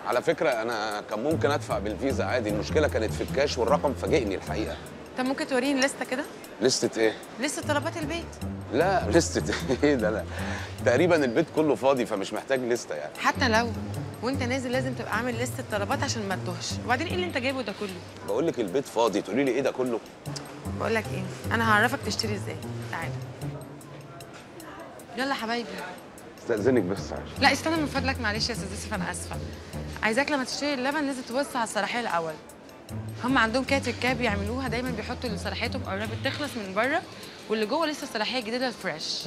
على فكره انا كان ممكن ادفع بالفيزا عادي المشكله كانت في الكاش والرقم فاجئني الحقيقه طب ممكن توريني لسته كده لستة ايه لسته طلبات البيت لا لستة ايه ده لا تقريبا البيت كله فاضي فمش محتاج لستة يعني حتى لو وانت نازل لازم تبقى عامل لسته طلبات عشان ما تتوهش وبعدين ايه اللي انت جايبه ده كله بقول لك البيت فاضي تقولي لي ايه ده كله بقول لك ايه انا هعرفك تشتري ازاي تعالى يلا حبايبي استاذنك بس عشان لا استنى من فضلك معلش يا استاذ يوسف انا اسفه عايزاك لما تشتري اللبن لازم تبص على الصلاحيه الاول هم عندهم كده تركاب بيعملوها دايما بيحطوا اللي صلاحيتهم قربت تخلص من بره واللي جوه لسه الصلاحيه الجديده الفريش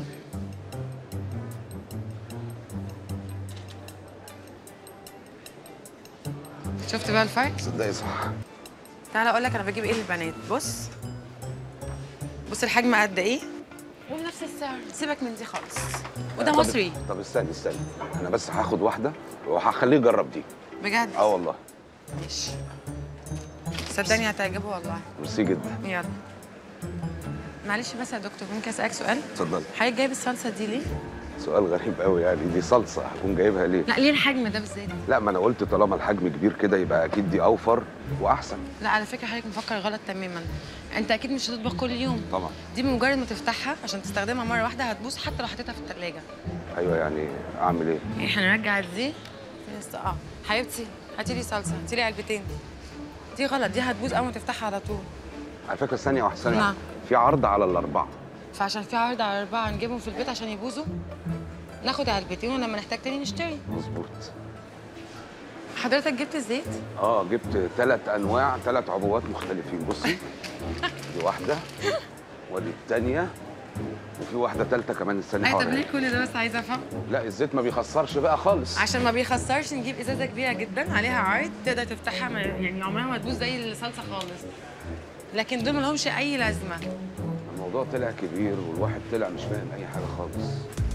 شفت بقى الفرق تصدقي صح تعالى اقول لك انا بجيب ايه للبنات بص بص الحجم قد ايه وبنفس السعر سيبك من دي خالص وده طب- مصري طب استني استني انا بس هاخد واحده وهخليه يجرب دي بجد اه والله ماشي صدقني هتعجبه والله ميرسي جدا يلا معلش بس يا دكتور ممكن اسالك سؤال اتفضلي حضرتك جايب الصلصه دي ليه سؤال غريب قوي يعني دي صلصه هكون جايبها ليه لا ليه الحجم ده بالذات لا ما انا قلت طالما الحجم كبير كده يبقى اكيد دي اوفر واحسن لا على فكره حضرتك مفكر غلط تماما انت اكيد مش هتطبخ كل يوم طبعا دي بمجرد ما تفتحها عشان تستخدمها مره واحده هتبوظ حتى لو حطيتها في الثلاجه ايوه يعني اعمل ايه احنا هنرجع دي بس اه حبيبتي هاتي لي صلصه هاتي لي علبتين دي غلط دي هتبوظ اول ما تفتحها على طول على فكره ثانيه واحده ثانيه نعم. واحدة. في عرض على الاربعه فعشان في عرض على اربعه نجيبهم في البيت عشان يبوظوا ناخد علبتين ولما نحتاج تاني نشتري مظبوط حضرتك جبت الزيت اه جبت ثلاث انواع ثلاث عبوات مختلفين بصي دي واحده ودي الثانيه وفي واحده ثالثه كمان استني اي طب حواليها. ليه كل ده بس عايزه افهم لا الزيت ما بيخسرش بقى خالص عشان ما بيخسرش نجيب ازازه كبيره جدا عليها عرض تقدر تفتحها ما يعني عمرها ما تبوظ زي الصلصه خالص لكن دول ما لهمش اي لازمه الموضوع طلع كبير والواحد طلع مش فاهم اي حاجه خالص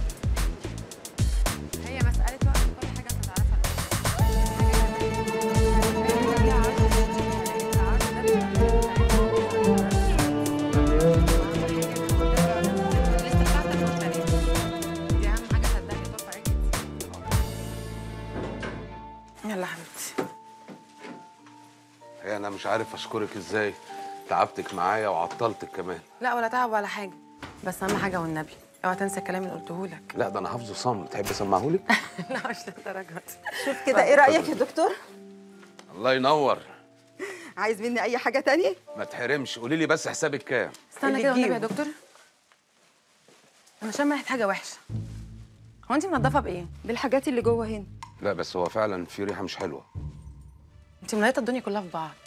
هي مساله وقت كل حاجه انت تعرفها يلا حبيبتي هي انا مش عارف اشكرك ازاي تعبتك معايا وعطلتك كمان لا ولا تعب ولا حاجه بس اهم حاجه والنبي اوعى تنسى الكلام اللي قلته لك لا ده انا حافظه صم تحب اسمعهولك لا مش للدرجه دي شوف كده ايه رايك يا دكتور الله ينور عايز مني اي حاجه تاني ما تحرمش قولي لي بس حسابك كام استنى اللي كده والنبي يا تجيبه. دكتور انا شامه ريحه حاجه وحشه هو انت منضفه بايه بالحاجات اللي جوه هنا لا بس هو فعلا في ريحه مش حلوه انت ملايته الدنيا كلها في بعض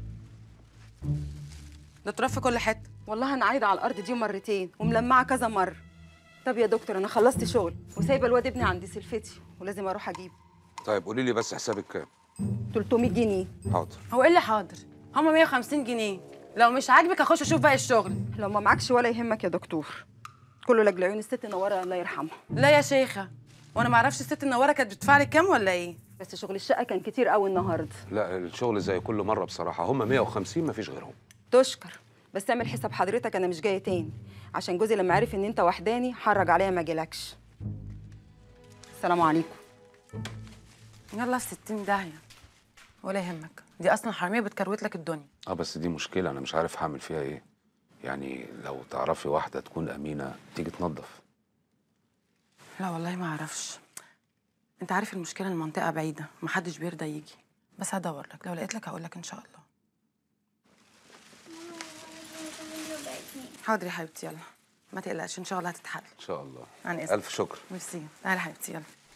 ده تراب في كل حته والله انا عايده على الارض دي مرتين وملمعه كذا مره طب يا دكتور انا خلصت شغل وسايبه الواد ابني عند سلفتي ولازم اروح اجيبه طيب قولي لي بس حسابك كام 300 جنيه حاضر هو ايه اللي حاضر هما 150 جنيه لو مش عاجبك اخش اشوف باقي الشغل لو ما معكش ولا يهمك يا دكتور كله لاجل عيون الست نوره الله يرحمها لا يا شيخه وانا ما اعرفش الست النواره كانت بتدفع لك كام ولا ايه بس شغل الشقه كان كتير قوي النهارده لا الشغل زي كل مره بصراحه هم 150 ما فيش غيرهم تشكر بس اعمل حساب حضرتك انا مش جايه تاني عشان جوزي لما عرف ان انت وحداني حرج عليا ما اجيلكش السلام عليكم يلا في 60 داهيه ولا يهمك دي اصلا حراميه بتكروت لك الدنيا اه بس دي مشكله انا مش عارف هعمل فيها ايه يعني لو تعرفي واحده تكون امينه تيجي تنظف لا والله ما اعرفش انت عارف المشكله المنطقه بعيده محدش بيرضى يجي بس هدور لك لو لقيت لك هقول لك ان شاء الله حاضر يا حبيبتي يلا ما تقلقش ان شاء الله هتتحل ان شاء الله عن إذنك. الف شكر ميرسي تعالي يا حبيبتي يلا